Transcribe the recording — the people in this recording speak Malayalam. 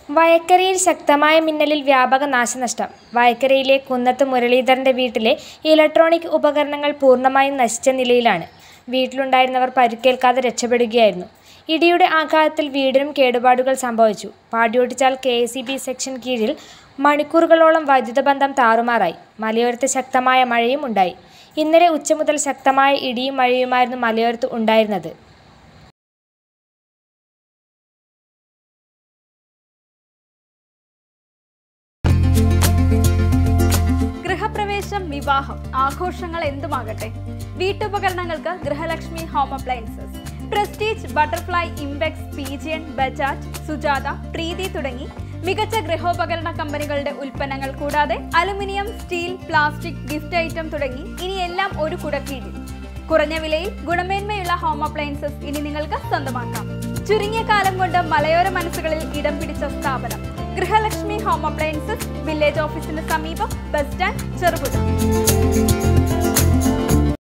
വയക്കരയിൽ ശക്തമായ മിന്നലിൽ വ്യാപക നാശനഷ്ടം വയക്കരയിലെ കുന്നത്ത് മുരളീധരന്റെ വീട്ടിലെ ഇലക്ട്രോണിക് ഉപകരണങ്ങൾ പൂർണ്ണമായും നശിച്ച നിലയിലാണ് വീട്ടിലുണ്ടായിരുന്നവർ പരിക്കേൽക്കാതെ രക്ഷപ്പെടുകയായിരുന്നു ഇടിയുടെ ആഘാതത്തിൽ വീടിനും കേടുപാടുകൾ സംഭവിച്ചു പാടിയൊട്ടിച്ചാൽ K S E B section കീഴിൽ മണിക്കൂറുകളോളം വൈദ്യുത ബന്ധം താറുമാറായി മലയോരത്ത് ശക്തമായ മഴയും ഉണ്ടായി ഇന്നലെ ഉച്ച മുതൽ ശക്തമായ ഇടിയും മഴയുമായിരുന്നു മലയോരത്ത് ഉണ്ടായിരുന്നത് ഗൃഹപ്രവേശം വിവാഹം ആഘോഷങ്ങൾ എന്തുമാകട്ടെ വീട്ടുപകരണങ്ങൾക്ക് Grihalakshmi home appliances Prestige Butterfly Impex Pigeon Bajaj Sujata Preethi തുടങ്ങി മികച്ച ഗൃഹോപകരണ കമ്പനികളുടെ ഉൽപ്പന്നങ്ങൾ കൂടാതെ aluminium steel plastic gift item തുടങ്ങി ഇനി എല്ലാം ഒരു കുടക്കീഴിൽ കുറഞ്ഞ വിലയിൽ ഗുണമേന്മയുള്ള ഹോം അപ്ലയൻസസ് ഇനി നിങ്ങൾക്ക് സ്വന്തമാക്കാം ചുരുങ്ങിയ കാലം കൊണ്ട് മലയോര മനസ്സുകളിൽ ഇടം പിടിച്ച സ്ഥാപനം ഗൃഹലക്ഷ്മി ഹോം അപ്ലയൻസസ് വില്ലേജ് ഓഫീസിന് സമീപം ബസ് സ്റ്റാൻഡ് ചെറുപുഴ